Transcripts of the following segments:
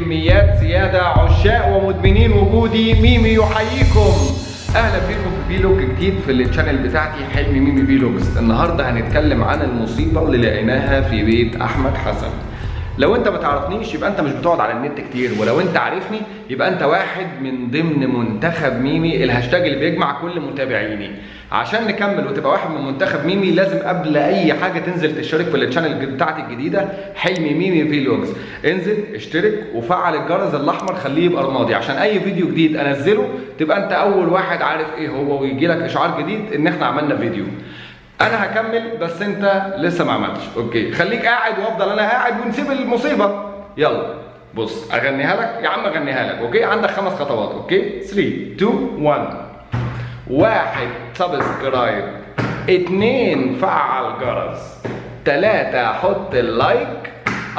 بكميات زياده عشاق ومدمنين وجودي ميمي يحييكم اهلا بيكم في فيلوج جديد في الشانل بتاعتي حلم ميمي فيلوجز النهارده هنتكلم عن المصيبه اللي لقيناها في بيت احمد حسن لو انت ما تعرفنيش يبقى انت مش بتقعد على النت كتير ولو انت عارفني يبقى انت واحد من ضمن منتخب ميمي الهاشتاج اللي بيجمع كل متابعيني عشان نكمل وتبقى واحد من منتخب ميمي لازم قبل اي حاجه تنزل تشترك في الشانل بتاعتي الجديده حلم ميمي فيلوجز انزل اشترك وفعل الجرس الاحمر خليه يبقى رمادي عشان اي فيديو جديد انزله تبقى انت اول واحد عارف ايه هو ويجي لك اشعار جديد ان احنا عملنا فيديو انا هكمل بس انت لسه ما عملتش اوكي خليك قاعد وافضل انا قاعد ونسيب المصيبه يلا بص اغنيها لك يا عم اغنيها لك اوكي عندك خمس خطوات اوكي 3 2 1 واحد سبسكرايب اتنين فعل جرس تلاتة حط اللايك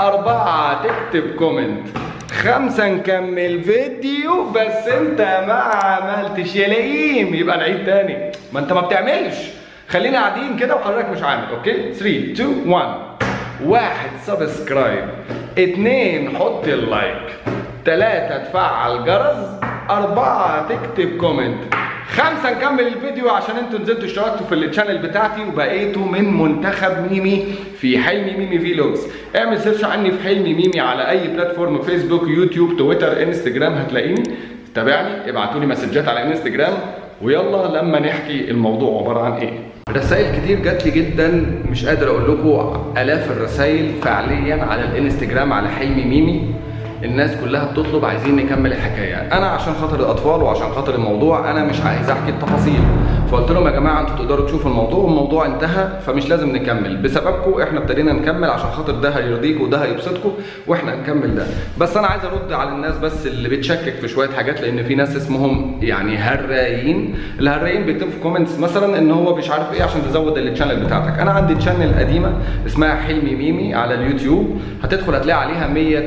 أربعة تكتب كومنت خمسة نكمل فيديو بس انت ما عملتش يا لئيم يبقى نعيد تاني ما انت ما بتعملش خلينا قاعدين كده وحضرتك مش عامل اوكي 3 2 1 واحد سبسكرايب اتنين حط اللايك تلاتة تفعل جرس أربعة تكتب كومنت خمسة نكمل الفيديو عشان انتوا نزلتوا اشتركتوا في الشانل بتاعتي وبقيتوا من منتخب ميمي في حلمي ميمي فيلوجز اعمل سيرش عني في حلمي ميمي على اي بلاتفورم فيسبوك يوتيوب تويتر انستجرام هتلاقيني تابعني ابعتوا لي مسجات على انستجرام ويلا لما نحكي الموضوع عباره عن ايه رسائل كتير جات لي جدا مش قادر اقول لكم الاف الرسائل فعليا على الانستجرام على حلمي ميمي الناس كلها بتطلب عايزين نكمل الحكايه انا عشان خاطر الاطفال وعشان خاطر الموضوع انا مش عايز احكي التفاصيل فقلت لهم يا جماعه انتوا تقدروا تشوفوا الموضوع والموضوع انتهى فمش لازم نكمل بسببكم احنا ابتدينا نكمل عشان خاطر ده هيرضيكم وده هيبسطكم واحنا نكمل ده بس انا عايز ارد على الناس بس اللي بتشكك في شويه حاجات لان في ناس اسمهم يعني هرايين الهرايين بيكتبوا في كومنتس مثلا ان هو مش عارف ايه عشان تزود التشانل بتاعتك انا عندي تشانل قديمه اسمها حلمي ميمي على اليوتيوب هتدخل هتلاقي عليها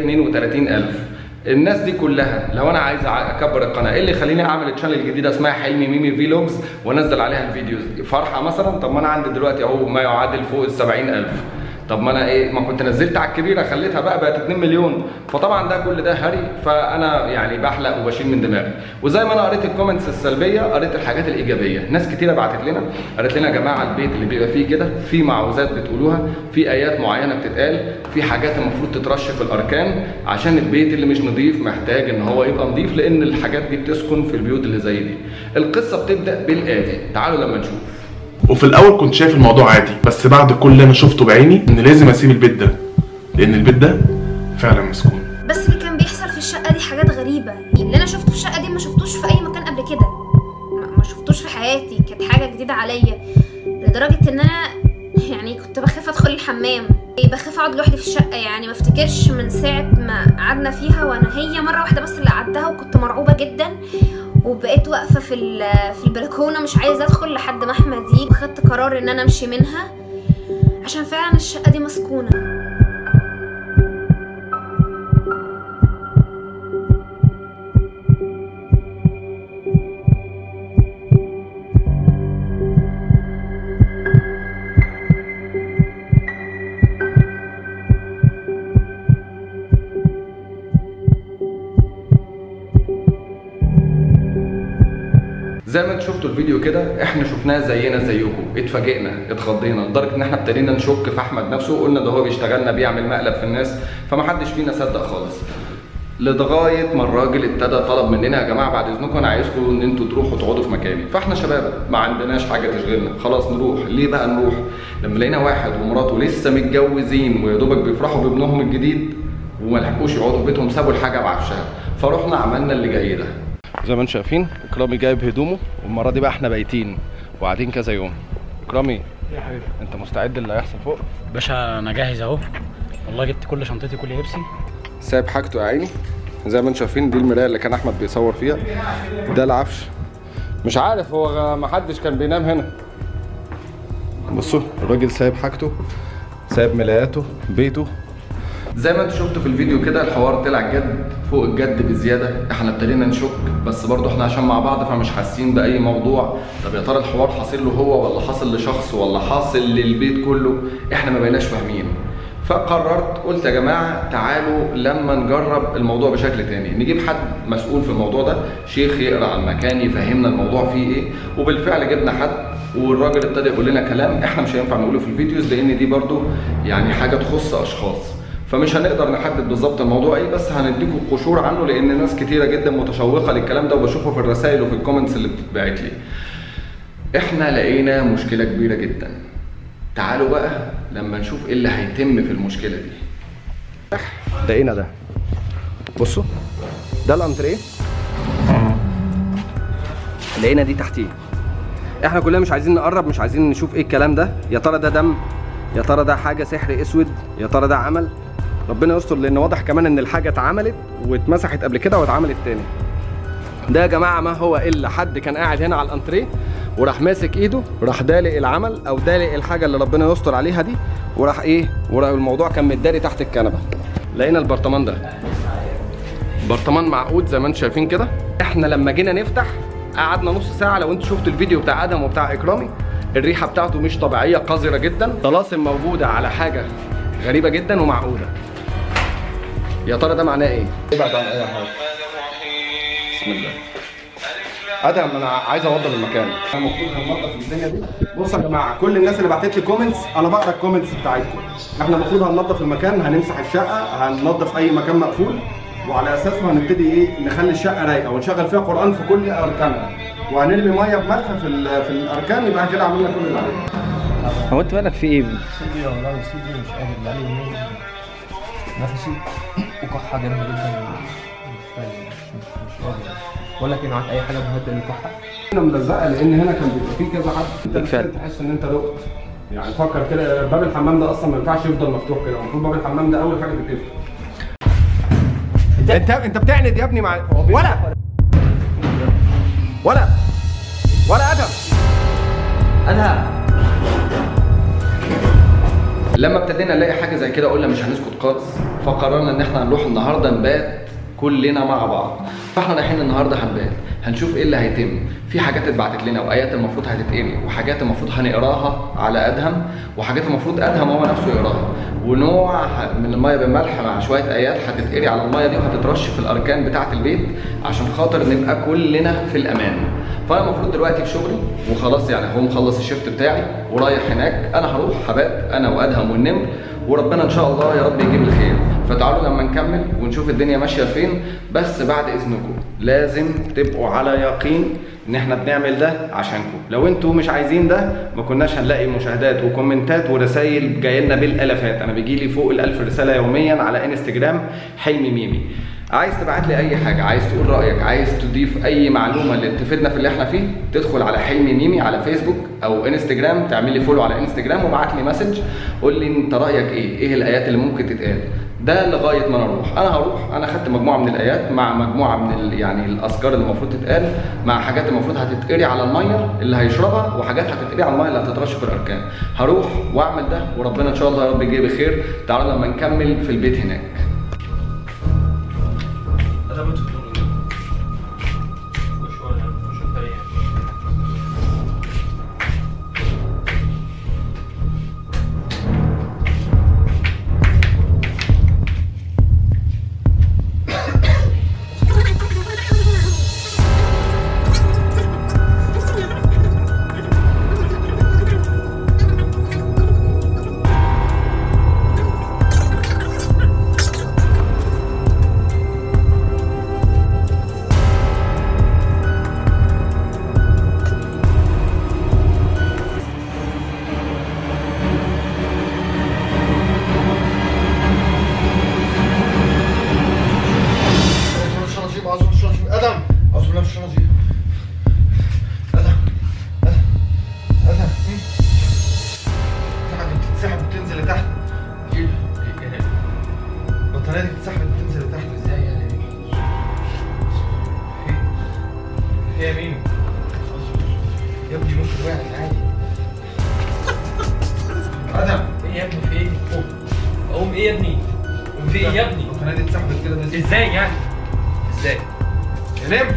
132000 الناس دي كلها لو انا عايز اكبر القناه ايه اللي يخليني اعمل تشانل جديده اسمها حلمي ميمي فيلوجز وانزل عليها الفيديوز فرحه مثلا طب ما انا عندي دلوقتي اهو ما يعادل فوق ال 70000 طب ما انا ايه ما كنت نزلت على الكبيره خليتها بقى بقت 2 مليون فطبعا ده كل ده هري فانا يعني بحلق وبشيل من دماغي وزي ما انا قريت الكومنتس السلبيه قريت الحاجات الايجابيه ناس كتيره بعتت لنا قالت لنا يا جماعه البيت اللي بيبقى فيه كده في معوذات بتقولوها في ايات معينه بتتقال في حاجات المفروض تترش في الاركان عشان البيت اللي مش نظيف محتاج ان هو يبقى نظيف لان الحاجات دي بتسكن في البيوت اللي زي دي القصه بتبدا بالاتي تعالوا لما نشوف وفي الاول كنت شايف الموضوع عادي بس بعد كل اللي انا شفته بعيني ان لازم اسيب البيت ده لان البيت ده فعلا مسكون بس اللي كان بيحصل في الشقه دي حاجات غريبه اللي انا شفته في الشقه دي ما شفتوش في اي مكان قبل كده ما- ما شفتوش في حياتي كانت حاجه جديده عليا لدرجه ان انا يعني كنت بخاف ادخل الحمام بخاف اقعد لوحدي في الشقه يعني ما افتكرش من ساعه ما قعدنا فيها وانا هي مره واحده بس اللي قعدتها وكنت مرعوبه جدا وبقيت واقفه في ال- في البلكونه مش عايزه ادخل لحد ما احمد يجي وخدت قرار ان انا امشي منها عشان فعلا الشقه دي مسكونه زي ما انتم شفتوا الفيديو كده احنا شفناه زينا زيكم اتفاجئنا اتخضينا لدرجه ان احنا ابتدينا نشك في احمد نفسه وقلنا ده هو بيشتغلنا بيعمل مقلب في الناس فما حدش فينا صدق خالص لغايه ما الراجل ابتدى طلب مننا يا جماعه بعد اذنكم انا عايزكم ان انتوا تروحوا تقعدوا في مكاني فاحنا شباب ما عندناش حاجه تشغلنا خلاص نروح ليه بقى نروح لما لقينا واحد ومراته لسه متجوزين ويا دوبك بيفرحوا بابنهم الجديد وما لحقوش يقعدوا في بيتهم سابوا الحاجه بعفشها فرحنا عملنا اللي جاي ده زي ما انتم شايفين اكرامي جايب هدومه والمره دي بقى احنا بايتين وقاعدين كذا يوم اكرامي يا حبيبي انت مستعد اللي هيحصل فوق باشا انا جاهز اهو والله جبت كل شنطتي كل لبسي سايب حاجته يا عيني زي ما انتم شايفين دي المرايه اللي كان احمد بيصور فيها ده العفش مش عارف هو ما حدش كان بينام هنا بصوا الراجل سايب حاجته سايب ملاياته بيته زي ما انتم شفتوا في الفيديو كده الحوار طلع جد فوق الجد بزياده احنا ابتدينا نشك بس برضه احنا عشان مع بعض فمش حاسين باي موضوع طب يا ترى الحوار حاصل له هو ولا حاصل لشخص ولا حاصل للبيت كله احنا ما بقيناش فاهمين فقررت قلت يا جماعه تعالوا لما نجرب الموضوع بشكل تاني نجيب حد مسؤول في الموضوع ده شيخ يقرا على المكان يفهمنا الموضوع فيه ايه وبالفعل جبنا حد والراجل ابتدى يقول لنا كلام احنا مش هينفع نقوله في الفيديوز لان دي برضو يعني حاجه تخص اشخاص فمش هنقدر نحدد بالظبط الموضوع ايه بس هنديكم قشور عنه لان ناس كتيره جدا متشوقه للكلام ده وبشوفه في الرسائل وفي الكومنتس اللي بتتبعت لي احنا لقينا مشكله كبيره جدا تعالوا بقى لما نشوف ايه اللي هيتم في المشكله دي لقينا ده بصوا ده الانتريه لقينا دي تحتيه احنا كلنا مش عايزين نقرب مش عايزين نشوف ايه الكلام ده يا ترى ده دم يا ترى ده حاجه سحر اسود يا ترى ده عمل ربنا يستر لان واضح كمان ان الحاجه اتعملت واتمسحت قبل كده واتعملت تاني ده يا جماعه ما هو الا حد كان قاعد هنا على الانتريه وراح ماسك ايده راح دالق العمل او دالق الحاجه اللي ربنا يستر عليها دي وراح ايه وراح الموضوع كان متداري تحت الكنبه لقينا البرطمان ده برطمان معقود زي ما انتم شايفين كده احنا لما جينا نفتح قعدنا نص ساعه لو انتوا شفتوا الفيديو بتاع ادم وبتاع اكرامي الريحه بتاعته مش طبيعيه قذره جدا طلاسم موجوده على حاجه غريبه جدا ومعقوده يا ترى ده معناه ايه ابعد عن اي حاجه بسم الله ادم انا عايز اوضب المكان انا المفروض هننضف الدنيا دي بصوا يا جماعه كل الناس اللي بعتت لي كومنتس انا بقرا الكومنتس بتاعتكم احنا المفروض هننضف المكان هنمسح الشقه هننضف اي مكان مقفول وعلى اساسه هنبتدي ايه نخلي الشقه رايقه ونشغل فيها قران في كل اركانها وهنرمي ميه بملح في ال- في الاركان يبقى كده عملنا كل اللي علينا هو انت بالك في ايه؟ سيدي والله يا سيدي مش قادر بقالي يومين نفسي وكحة جامدة جدا مش فاهم مش مش مش قادر بقول لك ايه معاك اي حاجة مهدئة للكحة؟ هنا ملزقه لان هنا كان بيبقى فيه كذا حد انت بالفعل. محتاج تحس ان انت دقت يعني فكر كده باب الحمام ده اصلا ما ينفعش يفضل مفتوح كده المفروض باب الحمام ده اول حاجه تتقفل انت انت بتعند يا ابني مع ولا ولا ولا ادم ادهم لما ابتدينا نلاقي حاجه زي كده قلنا مش هنسكت خالص فقررنا ان احنا هنروح النهارده نبات كلنا مع بعض فاحنا رايحين النهارده هنبات هنشوف ايه اللي هيتم في حاجات اتبعتت لنا وايات المفروض هتتقري وحاجات المفروض هنقراها على ادهم وحاجات المفروض ادهم هو نفسه يقراها ونوع ه- من الميه بالملح مع شويه ايات هتتقري على الميه دي وهتترش في الاركان بتاعه البيت عشان خاطر نبقى كلنا في الامان فانا المفروض دلوقتي في شغلي وخلاص يعني هو مخلص الشيفت بتاعي ورايح هناك انا هروح هبات انا وادهم والنمر وربنا ان شاء الله يا رب يجيب الخير فتعالوا لما نكمل ونشوف الدنيا ماشيه فين بس بعد اذنكم لازم تبقوا على يقين ان احنا بنعمل ده عشانكم لو انتوا مش عايزين ده ما كناش هنلاقي مشاهدات وكومنتات ورسائل جايه لنا بالالافات انا بيجي لي فوق الالف رساله يوميا على انستجرام حلمي ميمي عايز تبعت لي اي حاجه عايز تقول رايك عايز تضيف اي معلومه اللي تفيدنا في اللي احنا فيه تدخل على حلمي ميمي على فيسبوك او انستجرام تعمل لي فولو على انستجرام وابعت لي مسج قول لي انت رايك ايه ايه الايات اللي ممكن تتقال ده لغايه ما انا اروح انا هروح انا خدت مجموعه من الايات مع مجموعه من ال يعني الاذكار اللي المفروض تتقال مع حاجات المفروض هتتقري على الميه اللي هيشربها وحاجات هتتقري على الميه اللي هتترش في الاركان هروح واعمل ده وربنا ان شاء الله يا رب يجيب بخير تعالوا لما نكمل في البيت هناك ادم اعوذ بالله من الشيطان الرجيم ادم ادم ادم مين؟ في حاجه بتتسحب وتنزل لتحت ايه ايه البطاريه دي بتتسحب وتنزل لتحت ازاي يعني في في يا مين؟ يا ابني ممكن واحد عادي ادم ايه يا ابني في ايه؟ اقوم ايه يا ابني؟ في ايه يا ابني؟ البطاريه دي اتسحبت كده نزلت ازاي يعني؟ ازاي؟ يا نمر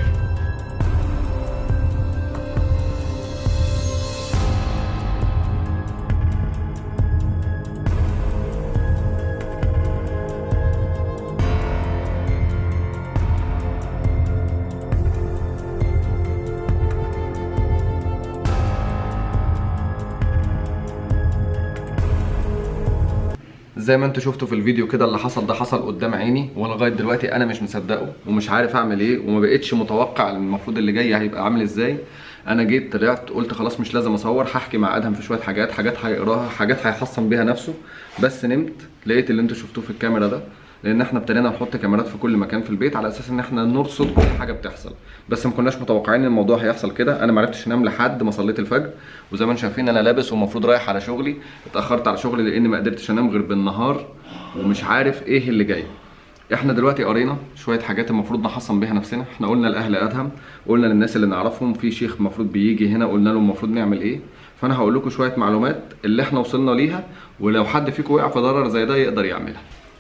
زي ما انتوا شفتوا في الفيديو كده اللي حصل ده حصل قدام عيني ولغايه دلوقتي انا مش مصدقه ومش عارف اعمل ايه وما بقتش متوقع المفروض اللي جاي هيبقى عامل ازاي انا جيت طلعت قلت خلاص مش لازم اصور هحكي مع ادهم في شويه حاجات حاجات هيقراها حاجات هيحصن بيها نفسه بس نمت لقيت اللي انتوا شفتوه في الكاميرا ده لان احنا ابتدينا نحط كاميرات في كل مكان في البيت على اساس ان احنا نرصد كل حاجه بتحصل بس ما كناش متوقعين ان الموضوع هيحصل كده انا ما عرفتش انام لحد ما صليت الفجر وزي ما انتم شايفين انا لابس ومفروض رايح على شغلي اتاخرت على شغلي لان ما قدرتش انام غير بالنهار ومش عارف ايه اللي جاي احنا دلوقتي قرينا شويه حاجات المفروض نحصن بيها نفسنا احنا قلنا لاهل ادهم قلنا للناس اللي نعرفهم في شيخ المفروض بيجي هنا قلنا له المفروض نعمل ايه فانا هقول لكم شويه معلومات اللي احنا وصلنا ليها ولو حد فيكم وقع في ضرر زي ده يقدر يعملها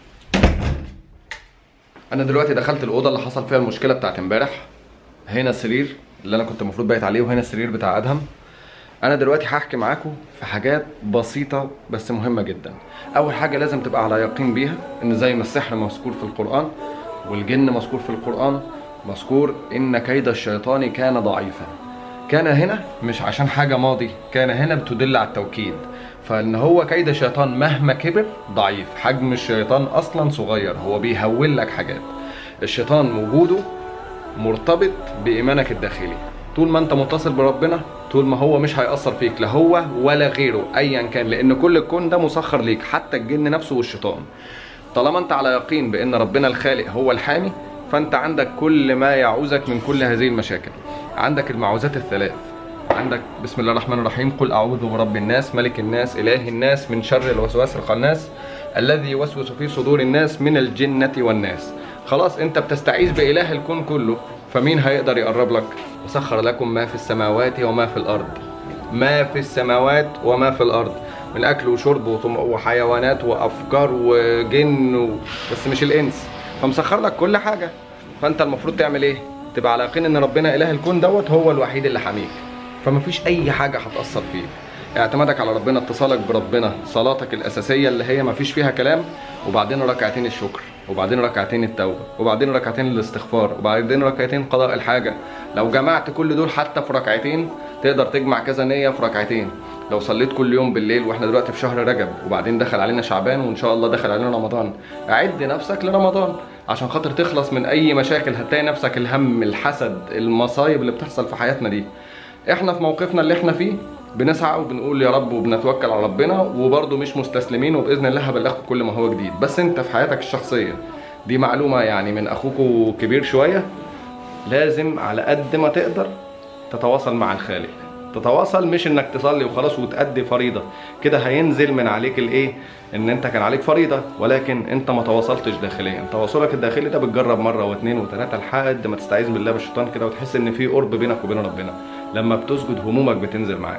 انا دلوقتي دخلت الاوضه اللي حصل فيها المشكله بتاعت امبارح هنا السرير اللي انا كنت المفروض بايت عليه وهنا السرير بتاع ادهم انا دلوقتي هحكي معاكم في حاجات بسيطه بس مهمه جدا اول حاجه لازم تبقى على يقين بيها ان زي ما السحر مذكور في القران والجن مذكور في القران مذكور ان كيد الشيطان كان ضعيفا كان هنا مش عشان حاجه ماضي كان هنا بتدل على التوكيد فان هو كيد الشيطان مهما كبر ضعيف حجم الشيطان اصلا صغير هو بيهول لك حاجات الشيطان وجوده مرتبط بايمانك الداخلي طول ما انت متصل بربنا طول ما هو مش هيأثر فيك لا هو ولا غيره ايا كان لان كل الكون ده مسخر ليك حتى الجن نفسه والشيطان طالما انت على يقين بان ربنا الخالق هو الحامي فانت عندك كل ما يعوزك من كل هذه المشاكل عندك المعوذات الثلاث عندك بسم الله الرحمن الرحيم قل اعوذ برب الناس ملك الناس اله الناس من شر الوسواس الخناس الذي يوسوس في صدور الناس من الجنة والناس خلاص انت بتستعيذ بإله الكون كله فمين هيقدر يقرب لك وسخر لكم ما في السماوات وما في الأرض ما في السماوات وما في الأرض من أكل وشرب وطم- وحيوانات وأفكار وجن و... بس مش الإنس فمسخر لك كل حاجة فأنت المفروض تعمل إيه؟ تبقى على يقين إن ربنا إله الكون دوت هو الوحيد اللي حاميك فمفيش أي حاجة هتأثر فيك اعتمادك على ربنا اتصالك بربنا صلاتك الأساسية اللي هي مفيش فيها كلام وبعدين ركعتين الشكر وبعدين ركعتين التوبة وبعدين ركعتين الاستغفار وبعدين ركعتين قضاء الحاجة لو جمعت كل دول حتى في ركعتين تقدر تجمع كذا نية في ركعتين لو صليت كل يوم بالليل واحنا دلوقتي في شهر رجب وبعدين دخل علينا شعبان وان شاء الله دخل علينا رمضان اعد نفسك لرمضان عشان خاطر تخلص من اي مشاكل هتلاقي نفسك الهم الحسد المصايب اللي بتحصل في حياتنا دي احنا في موقفنا اللي احنا فيه بنسعى وبنقول يا رب وبنتوكل على ربنا وبرضه مش مستسلمين وباذن الله هبلغكم كل ما هو جديد بس انت في حياتك الشخصيه دي معلومه يعني من اخوكوا كبير شويه لازم على قد ما تقدر تتواصل مع الخالق تتواصل مش انك تصلي وخلاص وتأدي فريضه كده هينزل من عليك الايه ان انت كان عليك فريضه ولكن انت ما تواصلتش داخليا تواصلك الداخلي ده بتجرب مره واثنين وثلاثه لحد ما تستعيذ بالله من الشيطان كده وتحس ان في قرب بينك وبين ربنا لما بتسجد همومك بتنزل معاك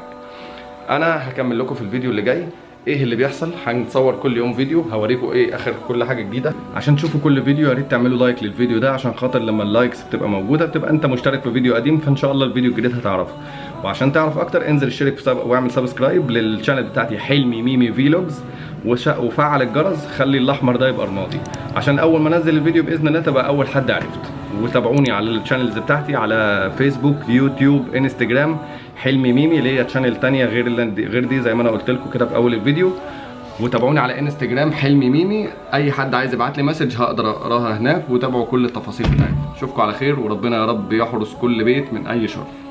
انا هكمل لكم في الفيديو اللي جاي ايه اللي بيحصل هنصور كل يوم فيديو هوريكم ايه اخر كل حاجه جديده عشان تشوفوا كل فيديو يا ريت تعملوا لايك للفيديو ده عشان خاطر لما اللايكس بتبقى موجوده بتبقى انت مشترك في فيديو قديم فان شاء الله الفيديو الجديد هتعرفه وعشان تعرف اكتر انزل اشترك في سب... واعمل سبسكرايب للشانل بتاعتي حلمي ميمي فيلوجز وش... وفعل الجرس خلي الاحمر ده يبقى رمادي عشان اول ما انزل الفيديو باذن الله تبقى اول حد عرفت وتابعوني على الشانلز بتاعتي على فيسبوك يوتيوب انستجرام حلمي ميمي ليا تشانل تانية غير اللي غير دي زي ما انا قلت لكم كده في اول الفيديو وتابعوني على انستجرام حلمي ميمي اي حد عايز يبعت لي مسج هقدر اقراها هناك وتابعوا كل التفاصيل بتاعتي اشوفكم على خير وربنا يا رب يحرس كل بيت من اي شر